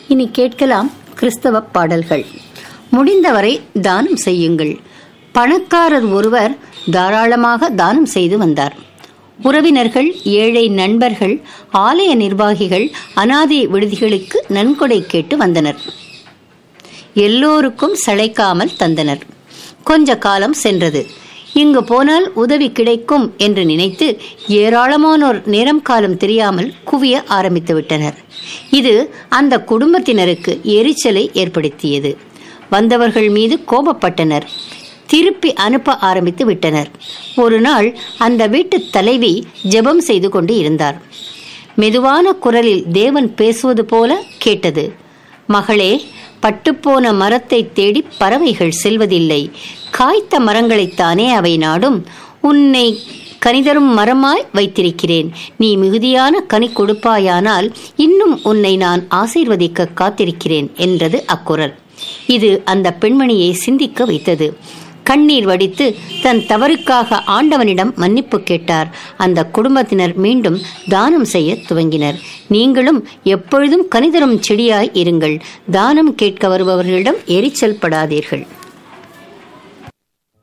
இனி கேட்கலாம் கிறிஸ்தவ பாடல்கள் முடிந்தவரை தானம் செய்யுங்கள் பணக்காரர் ஒருவர் தாராளமாக தானம் செய்து வந்தார் உறவினர்கள் ஏழை நண்பர்கள் ஆலய நிர்வாகிகள் அனாதை விடுதிகளுக்கு நன்கொடை கேட்டு வந்தனர் எல்லோருக்கும் சளைக்காமல் தந்தனர் கொஞ்ச காலம் சென்றது இங்கு போனால் உதவி கிடைக்கும் என்று நினைத்து ஏராளமானோர் நேரம் காலம் தெரியாமல் குவிய ஆரம்பித்து விட்டனர் இது அந்த குடும்பத்தினருக்கு எரிச்சலை ஏற்படுத்தியது வந்தவர்கள் மீது கோபப்பட்டனர் திருப்பி அனுப்ப ஆரம்பித்து விட்டனர் ஒரு நாள் அந்த வீட்டு தலைவி ஜெபம் செய்து கொண்டு இருந்தார் மெதுவான குரலில் தேவன் பேசுவது போல கேட்டது மகளே பட்டுப்போன மரத்தை தேடி பறவைகள் செல்வதில்லை காய்த்த மரங்களைத்தானே அவை நாடும் உன்னை கனிதரும் மரமாய் வைத்திருக்கிறேன் நீ மிகுதியான கனி கொடுப்பாயானால் இன்னும் உன்னை நான் ஆசீர்வதிக்க காத்திருக்கிறேன் என்றது அக்குரல் இது அந்த பெண்மணியை சிந்திக்க வைத்தது கண்ணீர் வடித்து தன் தவறுக்காக ஆண்டவனிடம் மன்னிப்பு கேட்டார் அந்த குடும்பத்தினர் மீண்டும் தானம் செய்ய துவங்கினர் நீங்களும் எப்பொழுதும் கனிதரும் செடியாய் இருங்கள் தானம் கேட்க வருபவர்களிடம் எரிச்சல் படாதீர்கள்